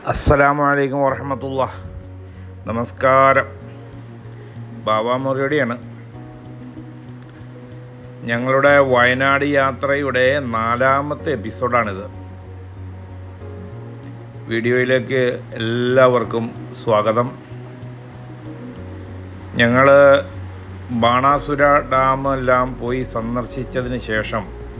അസ്സലാമു അലൈക്കും വറഹമത്തുള്ള നമസ്കാരം ബാബ മുറിയുടെയാണ് ഞങ്ങളുടെ വയനാട് യാത്രയുടെ നാലാമത്തെ എപ്പിസോഡാണിത് വീഡിയോയിലേക്ക് എല്ലാവർക്കും സ്വാഗതം ഞങ്ങൾ ബാണാസുര ഡാം എല്ലാം പോയി സന്ദർശിച്ചതിന് ശേഷം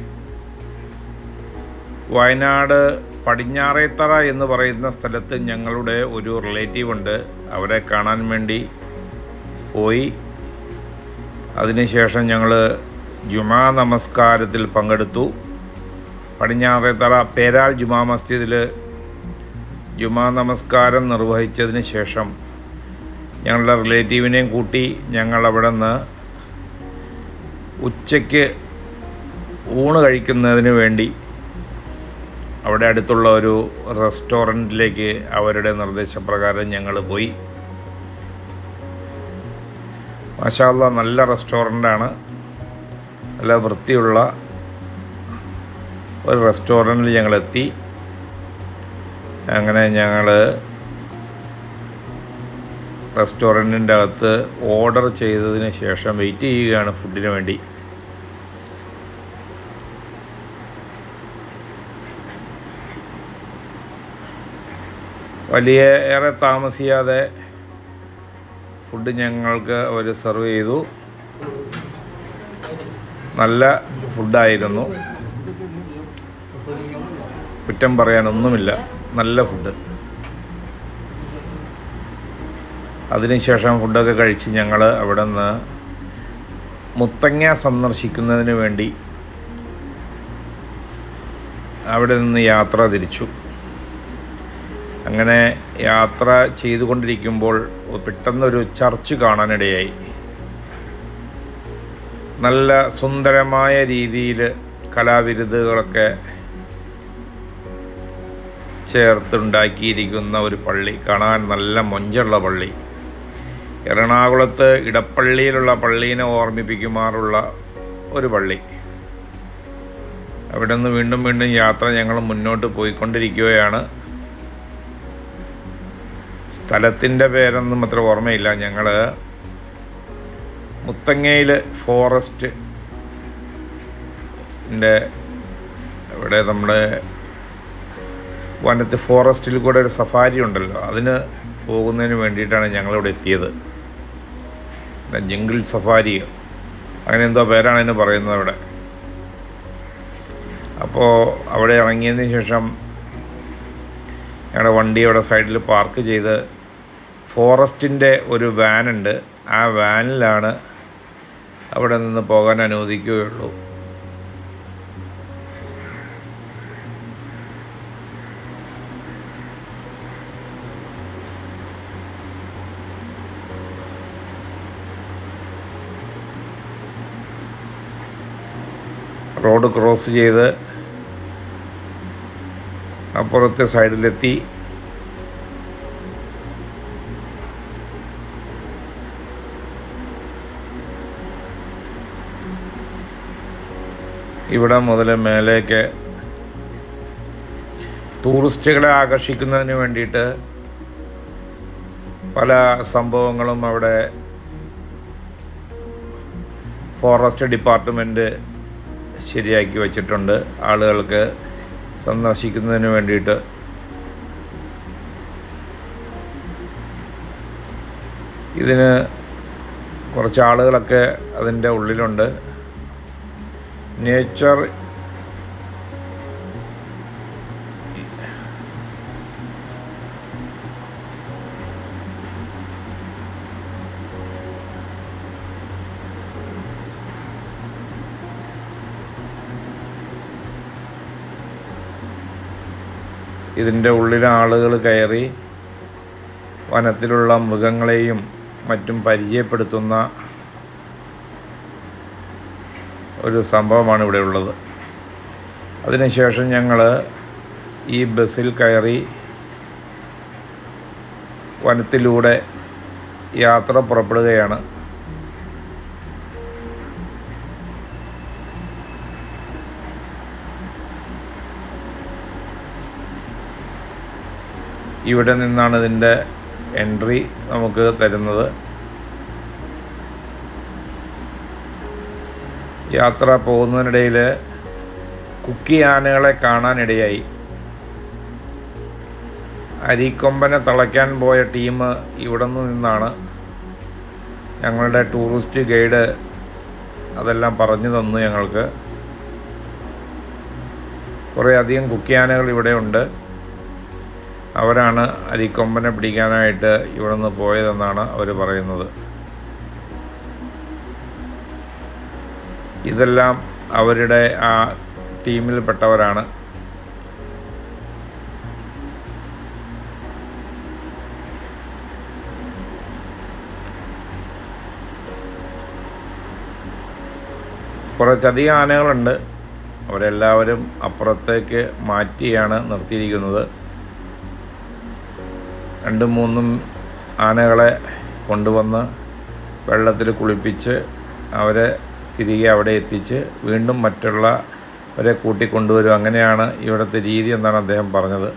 വയനാട് പടിഞ്ഞാറേത്തറ എന്ന് പറയുന്ന സ്ഥലത്ത് ഞങ്ങളുടെ ഒരു റിലേറ്റീവ് ഉണ്ട് അവരെ കാണാൻ വേണ്ടി പോയി അതിനുശേഷം ഞങ്ങൾ ജുമാ നമസ്കാരത്തിൽ പങ്കെടുത്തു പടിഞ്ഞാറേത്തറ പേരാൽ ജുമാ മസ്ജിദിൽ ജുമാ നമസ്കാരം നിർവഹിച്ചതിന് ശേഷം ഞങ്ങളുടെ റിലേറ്റീവിനെയും കൂട്ടി ഞങ്ങൾ അവിടെ നിന്ന് ഉച്ചയ്ക്ക് ഊണ് കഴിക്കുന്നതിന് വേണ്ടി അവിടെ അടുത്തുള്ള ഒരു റെസ്റ്റോറൻറ്റിലേക്ക് അവരുടെ നിർദ്ദേശപ്രകാരം ഞങ്ങൾ പോയി മാഷാല്ല നല്ല റെസ്റ്റോറൻ്റാണ് നല്ല വൃത്തിയുള്ള ഒരു റെസ്റ്റോറൻറ്റിൽ ഞങ്ങളെത്തി അങ്ങനെ ഞങ്ങൾ റെസ്റ്റോറൻറ്റിൻ്റെ അകത്ത് ഓർഡർ ചെയ്തതിന് ശേഷം വെയിറ്റ് ചെയ്യുകയാണ് ഫുഡിന് വേണ്ടി വലിയ ഏറെ താമസിയാതെ ഫുഡ് ഞങ്ങൾക്ക് അവർ സെർവ് ചെയ്തു നല്ല ഫുഡായിരുന്നു കുറ്റം പറയാനൊന്നുമില്ല നല്ല ഫുഡ് അതിനുശേഷം ഫുഡൊക്കെ കഴിച്ച് ഞങ്ങൾ അവിടെ നിന്ന് മുത്തങ്ങ സന്ദർശിക്കുന്നതിന് വേണ്ടി അവിടെ നിന്ന് യാത്ര തിരിച്ചു അങ്ങനെ യാത്ര ചെയ്തുകൊണ്ടിരിക്കുമ്പോൾ പെട്ടെന്നൊരു ചർച്ച് കാണാനിടയായി നല്ല സുന്ദരമായ രീതിയിൽ കലാവിരുതുകളൊക്കെ ചേർത്തുണ്ടാക്കിയിരിക്കുന്ന ഒരു പള്ളി കാണാൻ നല്ല മൊഞ്ചുള്ള പള്ളി എറണാകുളത്ത് ഇടപ്പള്ളിയിലുള്ള പള്ളീനെ ഓർമ്മിപ്പിക്കുമാറുള്ള ഒരു പള്ളി അവിടെ നിന്ന് വീണ്ടും വീണ്ടും യാത്ര ഞങ്ങൾ മുന്നോട്ട് പോയിക്കൊണ്ടിരിക്കുകയാണ് സ്ഥലത്തിൻ്റെ പേരൊന്നും അത്ര ഓർമ്മയില്ല ഞങ്ങൾ മുത്തങ്ങയിൽ ഫോറസ്റ്റ് ഇവിടെ നമ്മുടെ വനത്ത് ഫോറസ്റ്റിൽ കൂടെ ഒരു സഫാരി ഉണ്ടല്ലോ അതിന് പോകുന്നതിന് വേണ്ടിയിട്ടാണ് ഞങ്ങളിവിടെ എത്തിയത് ജംഗിൾ സഫാരി അങ്ങനെ എന്തോ പേരാണ് ഇതിന് പറയുന്നത് അവിടെ അപ്പോൾ അവിടെ ഇറങ്ങിയതിന് ശേഷം ഞങ്ങളുടെ വണ്ടി അവിടെ സൈഡിൽ പാർക്ക് ചെയ്ത് ഫോറസ്റ്റിൻ്റെ ഒരു വാനുണ്ട് ആ വാനിലാണ് അവിടെ നിന്ന് പോകാൻ അനുവദിക്കുകയുള്ളൂ റോഡ് ക്രോസ് ചെയ്ത് അപ്പുറത്തെ സൈഡിലെത്തി ഇവിടെ മുതൽ മേലേക്ക് ടൂറിസ്റ്റുകളെ ആകർഷിക്കുന്നതിന് വേണ്ടിയിട്ട് പല സംഭവങ്ങളും അവിടെ ഫോറസ്റ്റ് ഡിപ്പാർട്ട്മെൻറ്റ് ശരിയാക്കി വച്ചിട്ടുണ്ട് ആളുകൾക്ക് സന്ദർശിക്കുന്നതിന് വേണ്ടിയിട്ട് ഇതിന് കുറച്ച് ആളുകളൊക്കെ അതിൻ്റെ ഉള്ളിലുണ്ട് നേച്ചർ ഇതിൻ്റെ ഉള്ളിൽ ആളുകൾ കയറി വനത്തിലുള്ള മൃഗങ്ങളെയും മറ്റും പരിചയപ്പെടുത്തുന്ന ഒരു സംഭവമാണ് ഇവിടെ ഉള്ളത് അതിനുശേഷം ഞങ്ങൾ ഈ ബസ്സിൽ കയറി വനത്തിലൂടെ യാത്ര പുറപ്പെടുകയാണ് ഇവിടെ നിന്നാണ് ഇതിൻ്റെ എൻട്രി നമുക്ക് തരുന്നത് യാത്ര പോകുന്നതിനിടയിൽ കുക്കി ആനകളെ കാണാനിടയായി അരിക്കൊമ്പനെ തളയ്ക്കാൻ പോയ ടീം ഇവിടെ നിന്നാണ് ഞങ്ങളുടെ ടൂറിസ്റ്റ് ഗൈഡ് അതെല്ലാം പറഞ്ഞു തന്നു ഞങ്ങൾക്ക് കുറേ അധികം കുക്കിയാനകൾ ഇവിടെ ഉണ്ട് അവരാണ് അരിക്കൊമ്പനെ പിടിക്കാനായിട്ട് ഇവിടെ നിന്ന് പോയതെന്നാണ് അവർ പറയുന്നത് ഇതെല്ലാം അവരുടെ ആ ടീമിൽപ്പെട്ടവരാണ് കുറച്ചധികം ആനകളുണ്ട് അവരെല്ലാവരും അപ്പുറത്തേക്ക് മാറ്റിയാണ് നിർത്തിയിരിക്കുന്നത് രണ്ടും മൂന്നും ആനകളെ കൊണ്ടുവന്ന് വെള്ളത്തിൽ കുളിപ്പിച്ച് അവരെ തിരികെ അവിടെ എത്തിച്ച് വീണ്ടും മറ്റുള്ളവരെ കൂട്ടിക്കൊണ്ടുവരും അങ്ങനെയാണ് ഇവിടുത്തെ രീതി എന്നാണ് അദ്ദേഹം പറഞ്ഞത്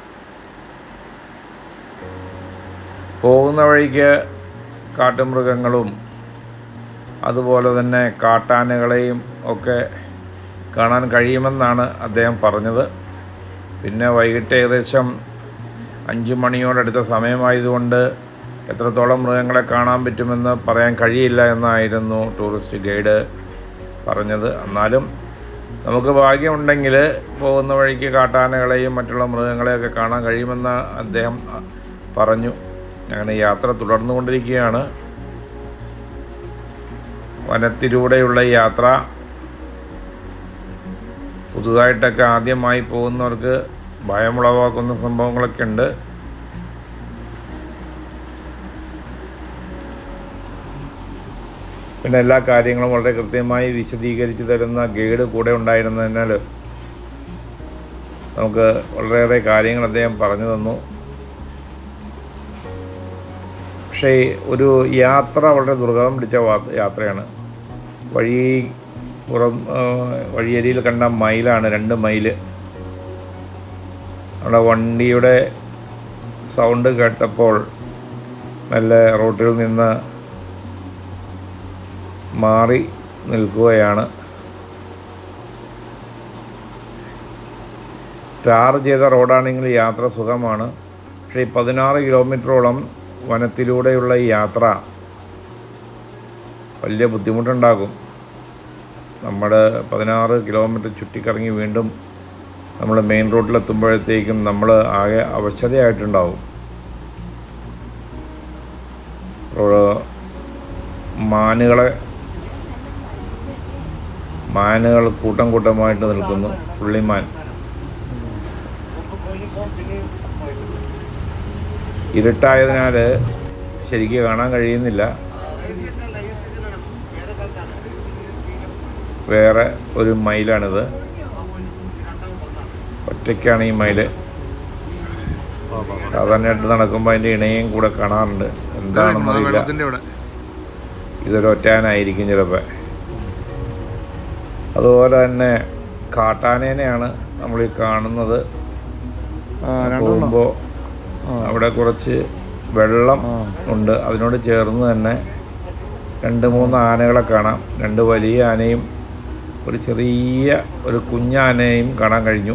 പോകുന്ന വഴിക്ക് കാട്ടുമൃഗങ്ങളും അതുപോലെ തന്നെ കാട്ടാനകളെയും ഒക്കെ കാണാൻ കഴിയുമെന്നാണ് അദ്ദേഹം പറഞ്ഞത് പിന്നെ വൈകിട്ട് ഏകദേശം അഞ്ച് മണിയോടടുത്ത സമയമായതുകൊണ്ട് എത്രത്തോളം മൃഗങ്ങളെ കാണാൻ പറ്റുമെന്ന് പറയാൻ കഴിയില്ല എന്നായിരുന്നു ടൂറിസ്റ്റ് ഗൈഡ് പറഞ്ഞത് എന്നാലും നമുക്ക് ഭാഗ്യമുണ്ടെങ്കിൽ പോകുന്ന വഴിക്ക് കാട്ടാനകളെയും മറ്റുള്ള മൃഗങ്ങളെയൊക്കെ കാണാൻ കഴിയുമെന്ന് അദ്ദേഹം പറഞ്ഞു അങ്ങനെ യാത്ര തുടർന്നുകൊണ്ടിരിക്കുകയാണ് വനത്തിലൂടെയുള്ള ഈ യാത്ര പുതുതായിട്ടൊക്കെ ആദ്യമായി പോകുന്നവർക്ക് ഭയമുളവാക്കുന്ന സംഭവങ്ങളൊക്കെ ഉണ്ട് പിന്നെ എല്ലാ കാര്യങ്ങളും വളരെ കൃത്യമായി വിശദീകരിച്ച് തരുന്ന ഗൈഡ് കൂടെ ഉണ്ടായിരുന്നതിനാൽ നമുക്ക് വളരെയേറെ കാര്യങ്ങൾ അദ്ദേഹം പറഞ്ഞു തന്നു പക്ഷേ ഒരു യാത്ര വളരെ ദുർഗമം പിടിച്ച വാ- യാത്രയാണ് വഴി പുറം ആ, വഴിയരിയിൽ കണ്ട മയിലാണ് രണ്ട് മൈല് അവിടെ വണ്ടിയുടെ സൗണ്ട് കേട്ടപ്പോൾ നല്ല റോട്ടിൽ നിന്ന് മാറി നിൽക്കുകയാണ് ടാർ ചെയ്ത റോഡാണെങ്കിൽ യാത്ര സുഖമാണ് പക്ഷേ ഈ പതിനാറ് കിലോമീറ്ററോളം വനത്തിലൂടെയുള്ള ഈ യാത്ര വലിയ ബുദ്ധിമുട്ടുണ്ടാകും നമ്മൾ പതിനാറ് കിലോമീറ്റർ ചുറ്റിക്കറങ്ങി വീണ്ടും നമ്മൾ മെയിൻ റോഡിലെത്തുമ്പോഴത്തേക്കും നമ്മൾ ആകെ അവശതയായിട്ടുണ്ടാവും റോ- മാനുകളെ മാനുകൾ കൂട്ടം കൂട്ടമായിട്ട് നിൽക്കുന്നു പുള്ളിമാൻ ഇരുട്ടായതിനാൽ ശരിക്ക് കാണാൻ കഴിയുന്നില്ല വേറെ ഒരു മയിലാണിത് ഒറ്റയ്ക്കാണ് ഈ മയില് സാധാരണയായിട്ട് നടക്കുമ്പോൾ അതിൻ്റെ ഇണയും കൂടെ കാണാറുണ്ട് എന്താണെന്ന് അറിയില്ല വെള്ളത്തിന്റെ ഇവിടെ ഇതൊരു ഒറ്റാനായിരിക്കും ചിലപ്പോൾ അതുപോലെ തന്നെ കാട്ടാനേനെയാണ് നമ്മൾ ഈ കാണുന്നത് പോകുമ്പോൾ അവിടെ കുറച്ച് വെള്ളം ഉണ്ട് അതിനോട് ചേർന്ന് തന്നെ രണ്ട് മൂന്ന് ആനകളെ കാണാം രണ്ട് വലിയ ആനയും ഒരു ചെറിയ ഒരു കുഞ്ഞാനയും കാണാൻ കഴിഞ്ഞു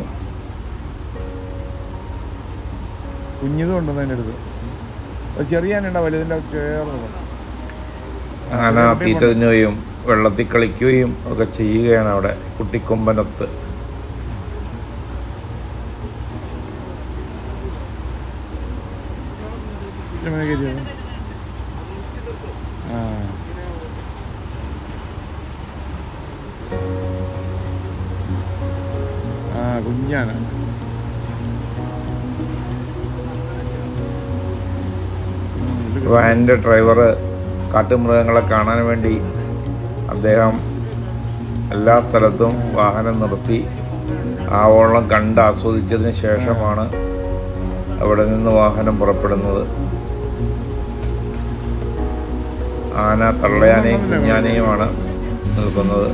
കുഞ്ഞിതും ഉണ്ടെന്ന് അതിൻ്റെ അടുത്ത് അത് ചെറിയ ആനയുണ്ടോ വലുതിൻ്റെ ചേർന്ന് ആന തീറ്റ തിന്നുകയും വെള്ളത്തിൽ കളിക്കുകയും ഒക്കെ ചെയ്യുകയാണ് അവിടെ കുട്ടിക്കൊമ്പനത്ത് ആ ആ കുഞ്ഞാണ് ഉം, ഇത് വാനിൻ്റെ ഡ്രൈവർ കാട്ടുമൃഗങ്ങളെ കാണാൻ വേണ്ടി അദ്ദേഹം എല്ലാ സ്ഥലത്തും വാഹനം നിർത്തി ആവോളം കണ്ട് ആസ്വദിച്ചതിന് ശേഷമാണ് അവിടെ നിന്ന് വാഹനം പുറപ്പെടുന്നത് ആന തള്ളയാനയും കുഞ്ഞാനയുമാണ് നിൽക്കുന്നത്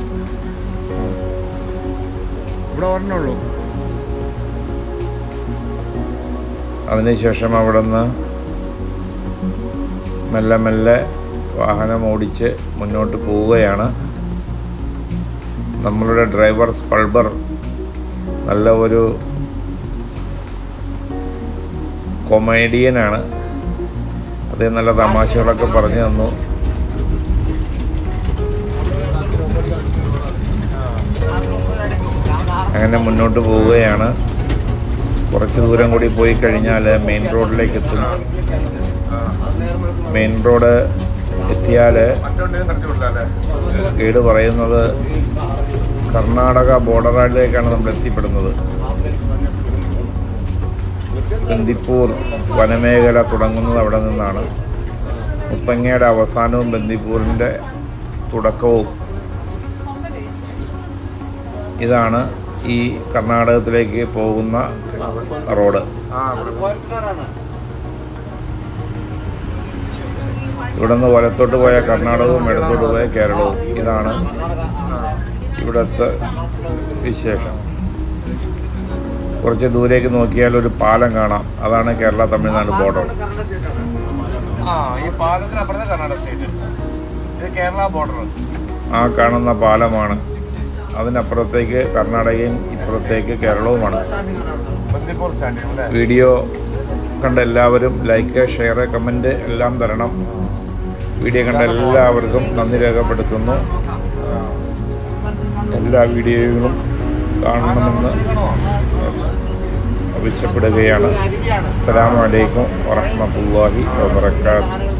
ഇവിടെ ഒരെണ്ണേ ഉള്ളൂ അതിനുശേഷം അവിടെ നിന്ന് മെല്ലെ മെല്ലെ വാഹനം ഓടിച്ച് മുന്നോട്ട് പോവുകയാണ് നമ്മളുടെ ഡ്രൈവർ സ്പൾബർ നല്ല ഒരു കൊമേഡിയനാണ് അദ്ദേഹം നല്ല തമാശകളൊക്കെ പറഞ്ഞു തന്നു അങ്ങനെ മുന്നോട്ട് പോവുകയാണ് കുറച്ച് ദൂരം കൂടി പോയി കഴിഞ്ഞാൽ മെയിൻ റോഡിലേക്ക് എത്തും മെയിൻ റോഡ് എത്തിയാൽ ഗൈഡ് പറയുന്നത് കർണാടക ബോർഡറിലേക്കാണ് നമ്മൾ എത്തിപ്പെടുന്നത് ബന്ദിപ്പൂർ വനമേഖല തുടങ്ങുന്നത് അവിടെ നിന്നാണ് മുത്തങ്ങയുടെ അവസാനവും ബന്ദിപ്പൂരിൻ്റെ തുടക്കവും ഇതാണ് ഈ കർണാടകത്തിലേക്ക് പോകുന്ന റോഡ് ഇവിടെ നിന്ന് വലത്തോട്ട് പോയ കർണാടകവും ഇടത്തോട്ട് പോയ കേരളവും ഇതാണ് ഇവിടുത്തെ വിശേഷം കുറച്ച് ദൂരേക്ക് നോക്കിയാൽ ഒരു പാലം കാണാം അതാണ് കേരള തമിഴ്നാട് ബോർഡർ ആ ഈ പാലത്തിന് അപ്പുറത്തെ കർണാടക സ്റ്റേറ്റ് ഇത് കേരള ബോർഡർ ആ കാണുന്ന പാലമാണ് അതിനപ്പുറത്തേക്ക് കർണാടകയും ഇപ്പുറത്തേക്ക് കേരളവുമാണ് ബന്ദിപ്പൂർ സ്റ്റാൻഡിൽ അല്ലേ വീഡിയോ കണ്ട എല്ലാവരും ലൈക്ക് ഷെയർ കമൻറ്റ് എല്ലാം തരണം വീഡിയോ കണ്ട എല്ലാവർക്കും നന്ദി രേഖപ്പെടുത്തുന്നു എല്ലാ വീഡിയോകളും കാണണമെന്ന് ആവശ്യപ്പെടുകയാണ് അസ്സലാമു അലൈക്കും വറഹ്മത്തുള്ളാഹി വബറകാതുഹു